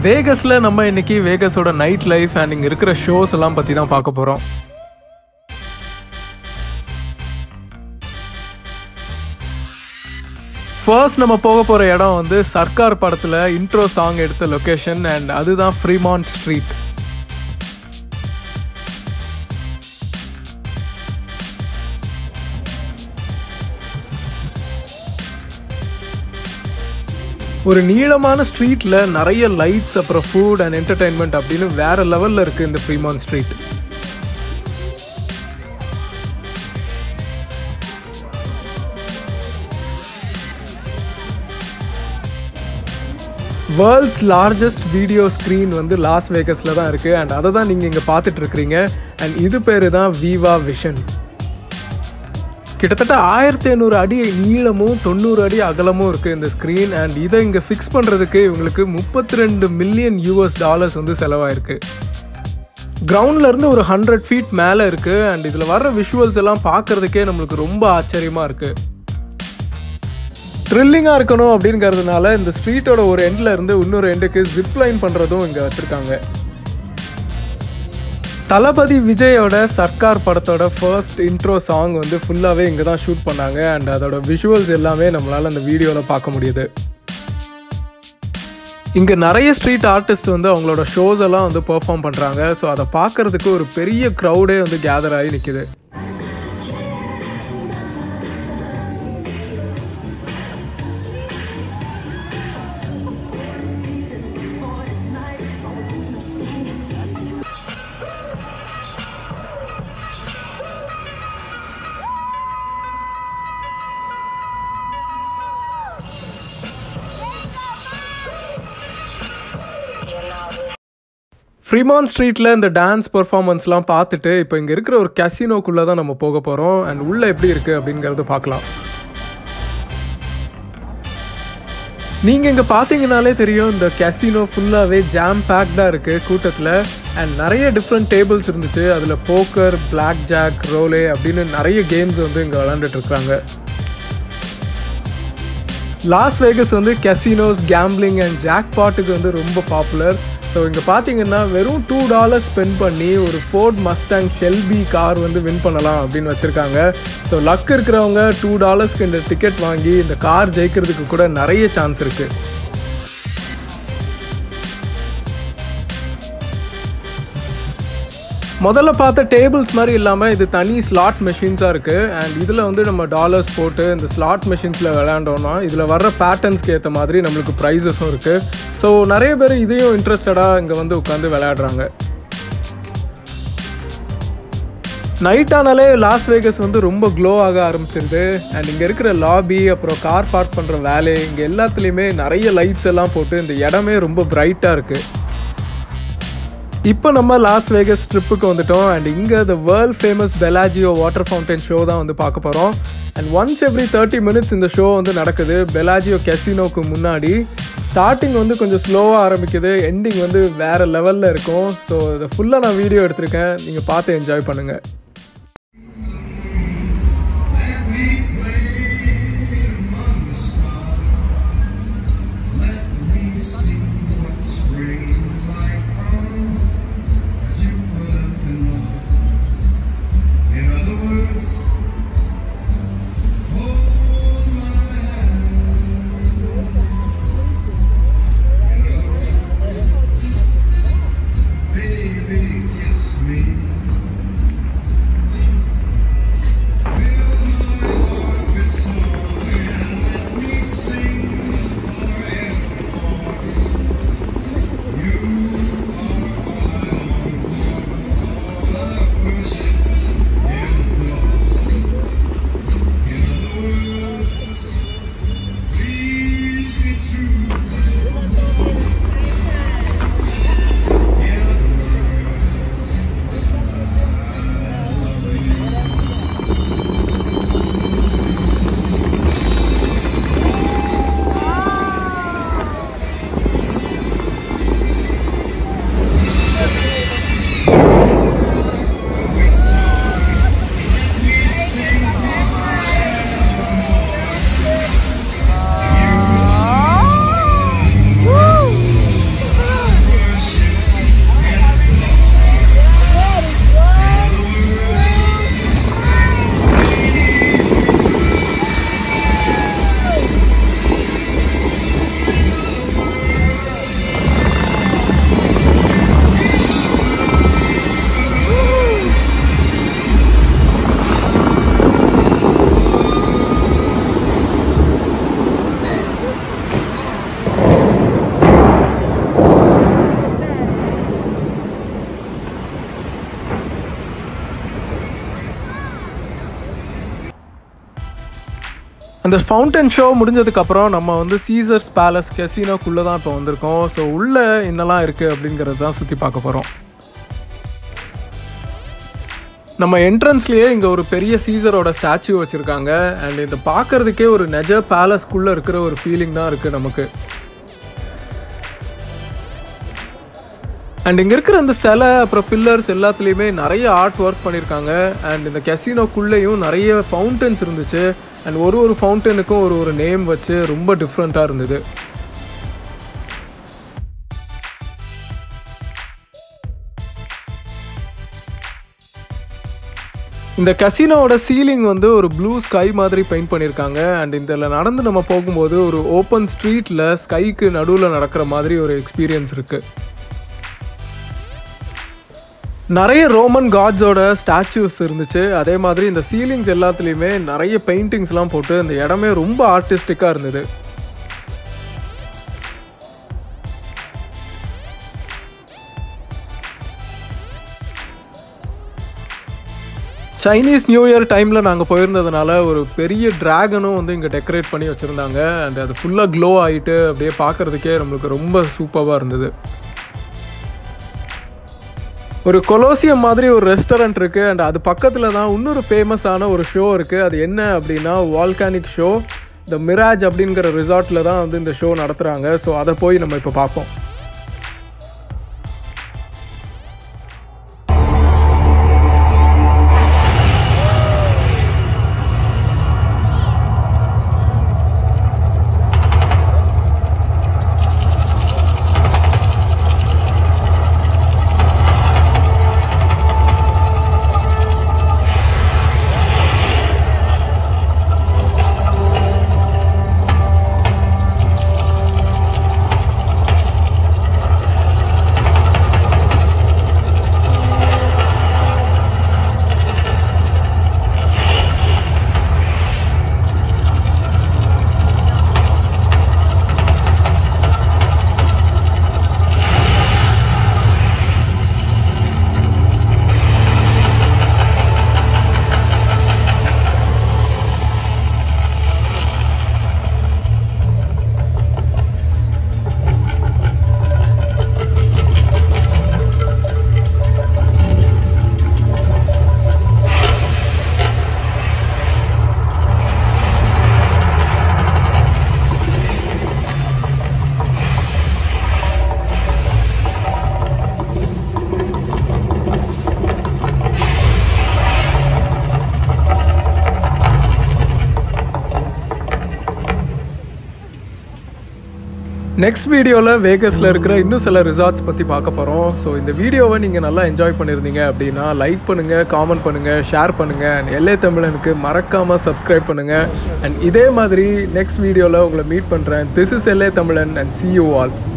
வேகஸில் நம்ம இன்னைக்கு வேகஸோட night life and இங்கே இருக்கிற ஷோஸ் எல்லாம் பற்றி தான் பார்க்க போகிறோம் ஃபர்ஸ்ட் நம்ம போக போகிற இடம் வந்து சர்க்கார் படத்தில் இன்ட்ரோ சாங் எடுத்த லொக்கேஷன் அண்ட் அதுதான் ஃப்ரீமான் ஸ்ட்ரீட் ஒரு நீளமான ஸ்ட்ரீட்டில் நிறைய லைட்ஸ் அப்புறம் ஃபுட் அண்ட் என்டர்டைன்மெண்ட் அப்படின்னு வேற லெவலில் இருக்குது இந்த Fremont Street world's largest video screen வந்து லாஸ் வேகஸில் தான் இருக்குது அண்ட் அதை தான் நீங்கள் இங்கே பார்த்துட்டு இருக்கிறீங்க அண்ட் இது பேர் தான் விவா விஷன் கிட்டத்தட்ட ஆயிரத்தி ஐநூறு அடி நீளமும் தொண்ணூறு அடி அகலமும் இருக்குது இந்த ஸ்க்ரீன் அண்ட் இதை இங்கே ஃபிக்ஸ் பண்ணுறதுக்கு இவங்களுக்கு முப்பத்தி ரெண்டு மில்லியன் யூஎஸ் டாலர்ஸ் வந்து செலவாயிருக்கு கிரவுண்ட்ல இருந்து ஒரு ஹண்ட்ரட் ஃபீட் மேலே இருக்குது அண்ட் இதில் வர்ற விஷுவல்ஸ் எல்லாம் பார்க்கறதுக்கே நம்மளுக்கு ரொம்ப ஆச்சரியமாக இருக்குது த்ரில்லிங்காக இருக்கணும் அப்படிங்கிறதுனால இந்த ஸ்ட்ரீட்டோட ஒரு எண்டில் இருந்து இன்னொரு எண்டுக்கு ஜிப் லைன் பண்ணுறதும் இங்கே வச்சுருக்காங்க தளபதி விஜயோட சர்க்கார் படத்தோட ஃபர்ஸ்ட் இன்ட்ரோ சாங் வந்து ஃபுல்லாகவே இங்கே தான் ஷூட் பண்ணாங்க அண்ட் அதோட விஷுவல்ஸ் எல்லாமே நம்மளால் அந்த வீடியோவில் பார்க்க முடியுது இங்கே நிறைய ஸ்ட்ரீட் ஆர்டிஸ்ட் வந்து அவங்களோட ஷோஸ் எல்லாம் வந்து பெர்ஃபார்ம் பண்ணுறாங்க ஸோ அதை பார்க்கறதுக்கு ஒரு பெரிய க்ரௌடே வந்து கேதர் ஆகி நிற்கிது ஃப்ரீமான் ஸ்ட்ரீட்டில் இந்த டான்ஸ் பெர்ஃபார்மன்ஸ்லாம் பார்த்துட்டு இப்போ இங்கே இருக்கிற ஒரு கசினோக்குள்ளே தான் நம்ம போக போகிறோம் அண்ட் உள்ளே எப்படி இருக்குது அப்படிங்கிறது பார்க்கலாம் நீங்கள் இங்கே பார்த்தீங்கனாலே தெரியும் இந்த கசினோ ஃபுல்லாகவே ஜாம் பேக்டாக இருக்குது கூட்டத்தில் அண்ட் நிறைய டிஃப்ரெண்ட் டேபிள்ஸ் இருந்துச்சு அதில் போக்கர் பிளாக் ஜாக் ரோலே அப்படின்னு நிறைய கேம்ஸ் வந்து இங்கே விளாண்டுட்டு இருக்காங்க லாஸ் வேகஸ் வந்து கசினோஸ் கேம்பிளிங் அண்ட் ஜாக் பாட்டுக்கு வந்து ரொம்ப பாப்புலர் ஸோ இங்கே பார்த்தீங்கன்னா வெறும் டூ டாலர்ஸ் ஸ்பெண்ட் பண்ணி ஒரு ஃபோர்ட் மஸ்டாங் ஷெல்பி கார் வந்து வின் பண்ணலாம் அப்படின்னு வச்சுருக்காங்க ஸோ லக் இருக்கிறவங்க டூ டாலர்ஸ்க்கு இந்த டிக்கெட் வாங்கி இந்த கார் ஜெயிக்கிறதுக்கு கூட நிறைய சான்ஸ் இருக்குது முதல்ல பார்த்த டேபிள்ஸ் மாதிரி இல்லாமல் இது தனி ஸ்லாட் மெஷின்ஸாக இருக்குது அண்ட் இதில் வந்து நம்ம டாலர்ஸ் போட்டு இந்த ஸ்லாட் மெஷின்ஸில் விளையாண்டோம்னா இதில் வர்ற பேட்டர்ன்ஸ்க்கு ஏற்ற மாதிரி நம்மளுக்கு ப்ரைஸஸும் இருக்குது ஸோ நிறைய பேர் இதையும் இன்ட்ரெஸ்டடாக இங்கே வந்து உட்காந்து விளையாடுறாங்க நைட் ஆனாலே லாஸ் வேகஸ் வந்து ரொம்ப க்ளோ ஆக ஆரம்பிச்சிருது அண்ட் இங்கே இருக்கிற லாபி அப்புறம் கார் பார்க் பண்ணுற வேலை இங்கே எல்லாத்துலேயுமே நிறைய லைட்ஸ் எல்லாம் போட்டு இந்த இடமே ரொம்ப பிரைட்டாக இருக்குது இப்போ நம்ம லாஸ் வேகஸ் ட்ரிப்புக்கு வந்துட்டோம் அண்ட் இங்கே the world famous Bellagio water fountain show தான் வந்து பார்க்க போகிறோம் and once every thirty minutes இந்த ஷோ வந்து நடக்குது பெலாஜியோ கெசினோக்கு முன்னாடி ஸ்டார்டிங் வந்து கொஞ்சம் ஸ்லோவாக ஆரம்பிக்குது எண்டிங் வந்து வேறு லெவலில் இருக்கும் ஸோ இதை ஃபுல்லாக நான் வீடியோ எடுத்திருக்கேன் நீங்கள் பார்த்து என்ஜாய் பண்ணுங்கள் அந்த ஃபவுண்டன் ஷோ முடிஞ்சதுக்கப்புறம் நம்ம வந்து சீசர்ஸ் பேலஸ் கெசினோக்குள்ளே தான் இப்போ வந்திருக்கோம் ஸோ உள்ளே என்னெல்லாம் இருக்குது அப்படிங்கிறது தான் சுற்றி பார்க்க போகிறோம் நம்ம என்ட்ரன்ஸ்லேயே இங்கே ஒரு பெரிய சீசரோட ஸ்டாச்சு வச்சுருக்காங்க அண்ட் இதை பார்க்கறதுக்கே ஒரு நெஜ பேலஸ்க்குள்ளே இருக்கிற ஒரு ஃபீலிங் தான் இருக்குது நமக்கு அண்ட் இங்கே இருக்கிற அந்த சிலை அப்புறம் பில்லர்ஸ் எல்லாத்துலேயுமே நிறைய ஆர்ட் ஒர்க் பண்ணியிருக்காங்க அண்ட் இந்த கெசினோக்குள்ளேயும் நிறைய ஃபவுண்டன்ஸ் இருந்துச்சு அண்ட் ஒரு ஒரு ஃபவுண்டனுக்கும் ஒரு ஒரு நேம் வச்சு ரொம்ப டிஃப்ரெண்ட்டாக இருந்தது இந்த கசினோவோட சீலிங் வந்து ஒரு ப்ளூ ஸ்கை மாதிரி பெயிண்ட் பண்ணியிருக்காங்க அண்ட் இதில் நடந்து நம்ம போகும்போது ஒரு ஓப்பன் ஸ்ட்ரீட்டில் ஸ்கைக்கு நடுவில் நடக்கிற மாதிரி ஒரு எக்ஸ்பீரியன்ஸ் இருக்குது நிறைய ரோமன் காட்ஸோட ஸ்டாச்சுஸ் இருந்துச்சு அதே மாதிரி இந்த சீலிங்ஸ் எல்லாத்துலேயுமே நிறைய பெயிண்டிங்ஸ்லாம் போட்டு இந்த இடமே ரொம்ப ஆர்டிஸ்டிக்காக இருந்தது சைனீஸ் நியூ இயர் டைமில் நாங்கள் போயிருந்ததுனால ஒரு பெரிய டிராகனும் வந்து இங்கே டெக்கரேட் பண்ணி வச்சுருந்தாங்க அண்ட் அது ஃபுல்லாக க்ளோ ஆகிட்டு அப்படியே பார்க்குறதுக்கே நம்மளுக்கு ரொம்ப சூப்பராக இருந்தது ஒரு கொலோசியம் மாதிரி ஒரு ரெஸ்டாரண்ட் இருக்குது அண்ட் அது பக்கத்தில் தான் இன்னொரு ஃபேமஸான ஒரு ஷோ இருக்குது அது என்ன அப்படின்னா வால்கானிக் ஷோ த மிராஜ் அப்படிங்கிற ரிசார்ட்டில் தான் வந்து இந்த ஷோ நடத்துகிறாங்க ஸோ அதை போய் நம்ம இப்போ பார்ப்போம் நெக்ஸ்ட் வீடியோவில் வேகஸில் இருக்கிற இன்னும் சில ரிசார்ட்ஸ் பற்றி பார்க்க போகிறோம் ஸோ இந்த வீடியோவை நீங்கள் நல்லா என்ஜாய் பண்ணியிருந்தீங்க அப்படின்னா லைக் பண்ணுங்கள் காமெண்ட் பண்ணுங்கள் ஷேர் பண்ணுங்கள் அண்ட் எல்ஏ தமிழனுக்கு மறக்காமல் சப்ஸ்கிரைப் பண்ணுங்கள் அண்ட் இதே மாதிரி நெக்ஸ்ட் வீடியோவில் உங்களை மீட் பண்ணுறேன் திஸ் இஸ் எல்ஏ தமிழன் அண்ட் சி யூ ஆல்